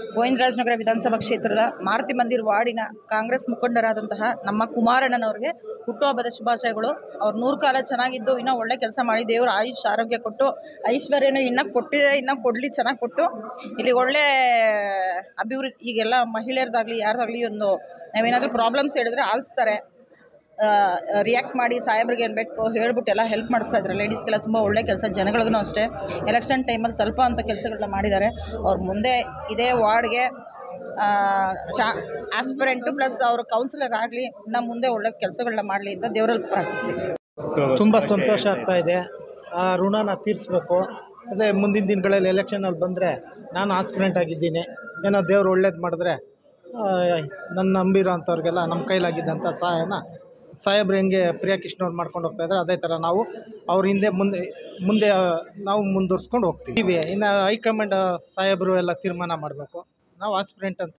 ಗೋವಿಂದರಾಜನಗರ ವಿಧಾನಸಭಾ ಕ್ಷೇತ್ರದ ಮಾರುತಿ ಮಂದಿರ್ ವಾರ್ಡಿನ ಕಾಂಗ್ರೆಸ್ ಮುಖಂಡರಾದಂತಹ ನಮ್ಮ ಕುಮಾರಣ್ಣನವ್ರಿಗೆ ಹುಟ್ಟುಹಬ್ಬದ ಶುಭಾಶಯಗಳು ಅವ್ರು ನೂರು ಕಾಲ ಚೆನ್ನಾಗಿದ್ದು ಇನ್ನೂ ಒಳ್ಳೆ ಕೆಲಸ ಮಾಡಿ ದೇವರು ಆಯುಷ್ ಆರೋಗ್ಯ ಕೊಟ್ಟು ಐಶ್ವರ್ಯನೂ ಇನ್ನೂ ಕೊಟ್ಟಿದೆ ಇನ್ನೂ ಕೊಡಲಿ ಚೆನ್ನಾಗಿ ಕೊಟ್ಟು ಇಲ್ಲಿ ಒಳ್ಳೆ ಅಭಿವೃದ್ಧಿ ಈಗೆಲ್ಲ ಮಹಿಳೆಯರದಾಗಲಿ ಯಾರ್ದಾಗಲಿ ಒಂದು ನಾವೇನಾದರೂ ಪ್ರಾಬ್ಲಮ್ಸ್ ಹೇಳಿದ್ರೆ ಆಲಿಸ್ತಾರೆ ರಿಯಾಕ್ಟ್ ಮಾಡಿ ಸಾಹೇಬ್ರಿಗೆ ಏನು ಬೇಕು ಹೇಳ್ಬಿಟ್ಟು ಎಲ್ಲ ಹೆಲ್ಪ್ ಮಾಡಿಸ್ತಾ ಇದ್ದಾರೆ ಲೇಡೀಸ್ಗೆಲ್ಲ ತುಂಬ ಒಳ್ಳೆ ಕೆಲಸ ಜನಗಳಿಗೂ ಅಷ್ಟೇ ಎಲೆಕ್ಷನ್ ಟೈಮಲ್ಲಿ ತಲುಪೋ ಅಂಥ ಕೆಲಸಗಳನ್ನ ಮಾಡಿದ್ದಾರೆ ಅವ್ರು ಮುಂದೆ ಇದೇ ವಾರ್ಡ್ಗೆ ಚಾ ಆಸ್ಪಿರೆಂಟು ಪ್ಲಸ್ ಅವರು ಕೌನ್ಸಿಲರ್ ಆಗಲಿ ಇನ್ನು ಮುಂದೆ ಒಳ್ಳೆ ಕೆಲಸಗಳನ್ನ ಮಾಡಲಿ ಅಂತ ದೇವರಲ್ಲಿ ಪ್ರಾರ್ಥಿಸ್ತೀವಿ ತುಂಬ ಸಂತೋಷ ಆಗ್ತಾ ಇದೆ ಆ ಋಣನ ತೀರಿಸ್ಬೇಕು ಅದೇ ಮುಂದಿನ ದಿನಗಳಲ್ಲಿ ಎಲೆಕ್ಷನಲ್ಲಿ ಬಂದರೆ ನಾನು ಆಸ್ಪಿರೆಂಟ್ ಆಗಿದ್ದೀನಿ ಏನೋ ದೇವ್ರು ಒಳ್ಳೇದು ಮಾಡಿದ್ರೆ ಆ, ನನ್ನ ನಂಬಿರೋ ಅಂಥವ್ರಿಗೆಲ್ಲ ನಮ್ಮ ಕೈಲಾಗಿದ್ದಂಥ ಸಹಾಯನ ಸಾಹೇಬ್ರು ಹೆಂಗೆ ಪ್ರಿಯಾ ಕೃಷ್ಣವ್ರು ಮಾಡ್ಕೊಂಡು ಹೋಗ್ತಾ ಇದ್ದಾರೆ ಅದೇ ಥರ ನಾವು ಅವ್ರ ಹಿಂದೆ ಮುಂದೆ ಮುಂದೆ ನಾವು ಮುಂದುವರ್ಸ್ಕೊಂಡು ಹೋಗ್ತೀವಿ ಇನ್ನು ಹೈಕಮಾಂಡ್ ಸಾಹೇಬರು ಎಲ್ಲ ತೀರ್ಮಾನ ಮಾಡಬೇಕು ನಾವು ಆಸ್ಪಿರೆಂಟ್ ಅಂತ